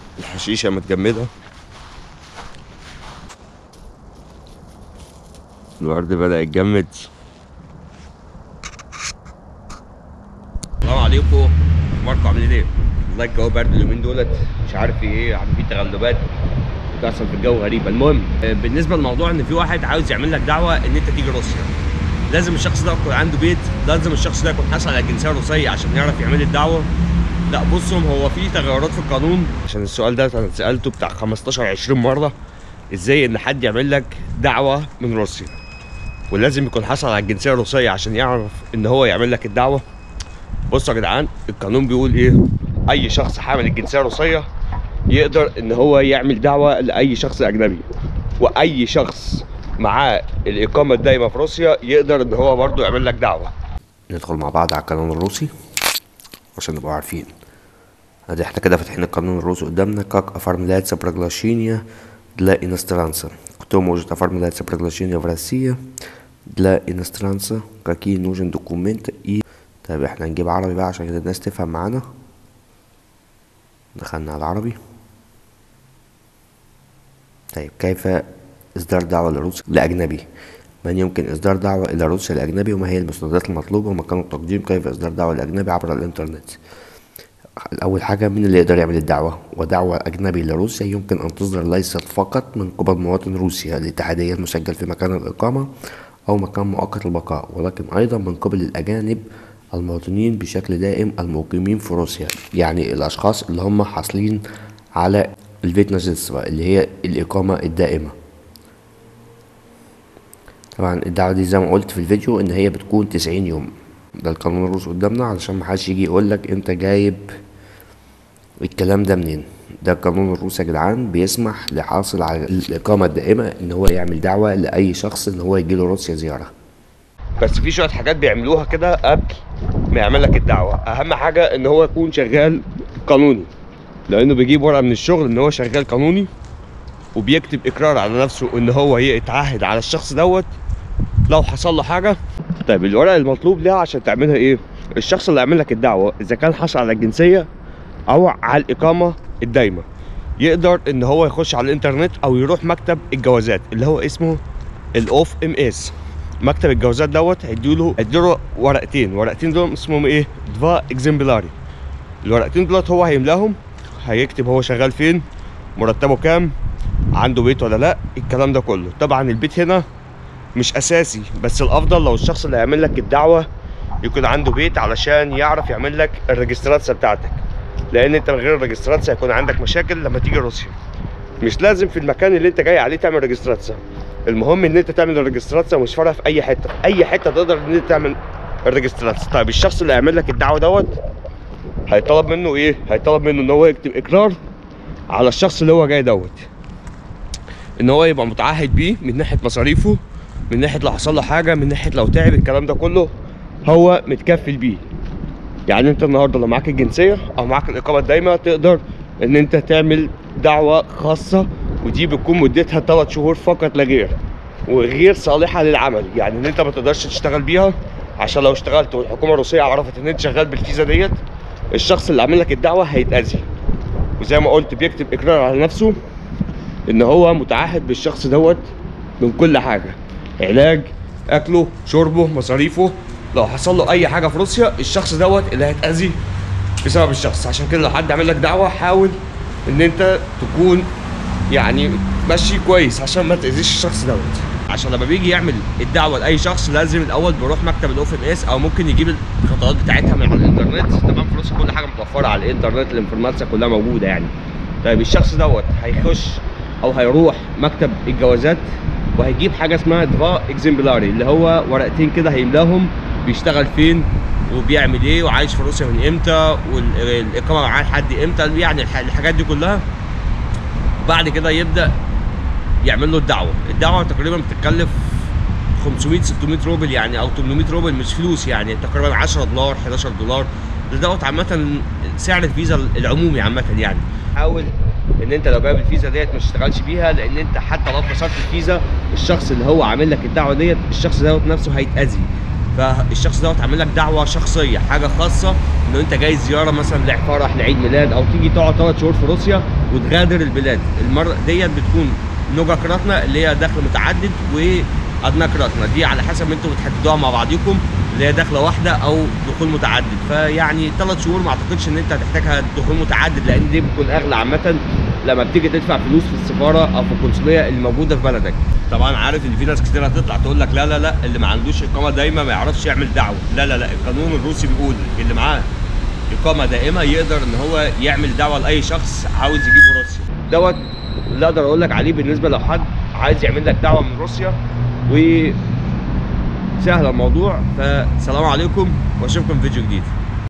الحشيشه متجمده الورد بدأ يتجمد السلام عليكم اخباركم عاملين ايه؟ والله الجو برد اليومين دولت مش عارف في ايه عم في تغلبات بتحصل في الجو غريبه المهم آه، بالنسبه للموضوع ان في واحد عاوز يعمل لك دعوه ان انت تيجي روسيا لازم الشخص ده يكون عنده بيت لازم الشخص ده يكون حاصل على الجنسيه الروسيه عشان يعرف يعمل الدعوه لا بصوا هو في تغيرات في القانون عشان السؤال ده انا سالته بتاع 15 20 مره ازاي ان حد يعمل لك دعوه من روسيا ولازم يكون حصل على الجنسيه الروسيه عشان يعرف ان هو يعمل لك الدعوه بصوا يا جدعان القانون بيقول ايه اي شخص حامل الجنسيه الروسيه يقدر ان هو يعمل دعوه لاي شخص اجنبي واي شخص معاه الاقامه الدائمه في روسيا يقدر ان هو برضه يعمل لك دعوه ندخل مع بعض على القانون الروسي عشان نبقوا عارفين ادي احنا كده فاتحين القانون الروسي قدامنا как оформляется приглашение для иностранца кто может оформляться приглашение в Россию для иностранца какие нужен документы и طيب احنا هنجيب عربي بقى عشان كده الناس تفهم معانا دخلنا على العربي طيب كيف إصدار دعوة لروسيا لأجنبي من يمكن إصدار دعوة إلى روسيا لأجنبي وما هي المستندات المطلوبة ومكان التقديم كيف إصدار دعوة لأجنبي عبر الإنترنت أول حاجة مين اللي يقدر يعمل الدعوة ودعوة أجنبي لروسيا يمكن أن تصدر ليست فقط من قبل مواطن روسيا الاتحادية المسجل في مكان الإقامة أو مكان مؤقت البقاء ولكن أيضا من قبل الأجانب المواطنين بشكل دائم المقيمين في روسيا يعني الأشخاص اللي هم حاصلين على الفيتنا جنسوا اللي هي الإقامة الدائمة طبعا الدعوة دي زي ما قلت في الفيديو إن هي بتكون تسعين يوم ده القانون الروسي قدامنا علشان محدش يجي يقولك أنت جايب الكلام ده منين ده القانون الروسي يا جدعان بيسمح لحاصل على الإقامة الدائمة إن هو يعمل دعوة لأي شخص إن هو يجيله روسيا زيارة بس في شويه حاجات بيعملوها كده قبل ما يعمل لك الدعوه اهم حاجه ان هو يكون شغال قانوني لانه بيجيب ورقه من الشغل ان هو شغال قانوني وبيكتب اقرار على نفسه ان هو يتعهد على الشخص دوت لو حصل له حاجه طيب الورقه المطلوب ليها عشان تعملها ايه الشخص اللي يعمل لك الدعوه اذا كان حصل على الجنسيه او على الاقامه الدايمه يقدر ان هو يخش على الانترنت او يروح مكتب الجوازات اللي هو اسمه الاوف ام اس مكتب الجوازات دوت هيديله هيديله ورقتين ورقتين دول اسمهم ايه دفا اكزمبلاري الورقتين دولت هو هيملاهم هيكتب هو شغال فين مرتبه كام عنده بيت ولا لا الكلام ده كله طبعا البيت هنا مش اساسي بس الافضل لو الشخص اللي هيعمل لك الدعوه يكون عنده بيت علشان يعرف يعمل لك الريجستراتسه بتاعتك لان انت من غير الريجستراتسه هيكون عندك مشاكل لما تيجي روسيا مش لازم في المكان اللي انت جاي عليه تعمل ريجستراتسه المهم ان انت تعمل الريجستراتسه مش فارقه في اي حته في اي حته تقدر ان انت تعمل الريجستراتسه طيب الشخص اللي هيعمل لك الدعوه دوت هيطلب منه ايه هيطلب منه ان هو يكتب اقرار على الشخص اللي هو جاي دوت ان هو يبقى متعهد بيه من ناحيه مصاريفه من ناحيه لو حصل له حاجه من ناحيه لو تعب الكلام ده كله هو متكفل بيه يعني انت النهارده لو معاك الجنسيه او معاك الاقامه الدايمه تقدر ان انت تعمل دعوه خاصه ودي بتكون مدتها 3 شهور فقط لا غير وغير صالحه للعمل يعني ان انت ما تقدرش تشتغل بيها عشان لو اشتغلت والحكومه الروسيه عرفت ان انت شغال بالفيزا ديت الشخص اللي عامل لك الدعوه هيتاذي وزي ما قلت بيكتب اقرار على نفسه ان هو متعهد بالشخص دوت من كل حاجه علاج اكله شربه مصاريفه لو حصل له اي حاجه في روسيا الشخص دوت اللي هيتاذي بسبب الشخص عشان كده لو حد عمل لك دعوه حاول ان انت تكون يعني ماشي كويس عشان ما تاذيش الشخص دوت عشان لما بيجي يعمل الدعوه لاي شخص لازم الاول بيروح مكتب الاوف ام اس او ممكن يجيب الخطوات بتاعتها من على الانترنت طبعا في روسيا كل حاجه متوفره على الانترنت الانفورماتيا كلها موجوده يعني طيب الشخص دوت هيخش او هيروح مكتب الجوازات وهيجيب حاجه اسمها دفا اكزمبلاري اللي هو ورقتين كده هيملاهم بيشتغل فين وبيعمل ايه وعايش في روسيا من امتى والاقامه معاه لحد امتى يعني الح- الحاجات دي كلها بعد كده يبدا يعمل له الدعوه الدعوه تقريبا بتتكلف 500 600 روبل يعني او 800 روبل مش فلوس يعني تقريبا 10 دولار 11 دولار ده دوت عامه سعر الفيزا العمومي عامه يعني حاول ان انت لو جايب الفيزا ديت ما تشتغلش بيها لان انت حتى لو كسرت الفيزا الشخص اللي هو عامل لك الدعوه ديت الشخص دوت نفسه هيتاذي فالشخص دوت عامل لك دعوه شخصيه حاجه خاصه ان انت جاي زياره مثلا لفرح لعيد ميلاد او تيجي تقعد ثلاث شهور في روسيا وتغادر البلاد المره ديت بتكون نوجا كراتنا اللي هي دخل متعدد وادنى كراتنا دي على حسب ما انتوا بتحددوها مع بعضيكم اللي هي دخله واحده او دخول متعدد فيعني ثلاث شهور ما اعتقدش ان انت هتحتاجها دخول متعدد لان دي بتكون اغلى عامه لما بتيجي تدفع فلوس في السفاره او في القنصليه اللي موجوده في بلدك طبعا عارف ان في ناس كتير هتطلع تقول لك لا لا لا اللي ما عندوش اقامه دايمه ما يعرفش يعمل دعوه لا لا لا القانون الروسي بيقول اللي معاه اقامه دائمه يقدر ان هو يعمل دعوه لاي شخص عاوز يجيبه روسيا دوت اللي اقدر اقول لك عليه بالنسبه لو حد عايز يعمل لك دعوه من روسيا و سهل الموضوع فالسلام عليكم واشوفكم في فيديو جديد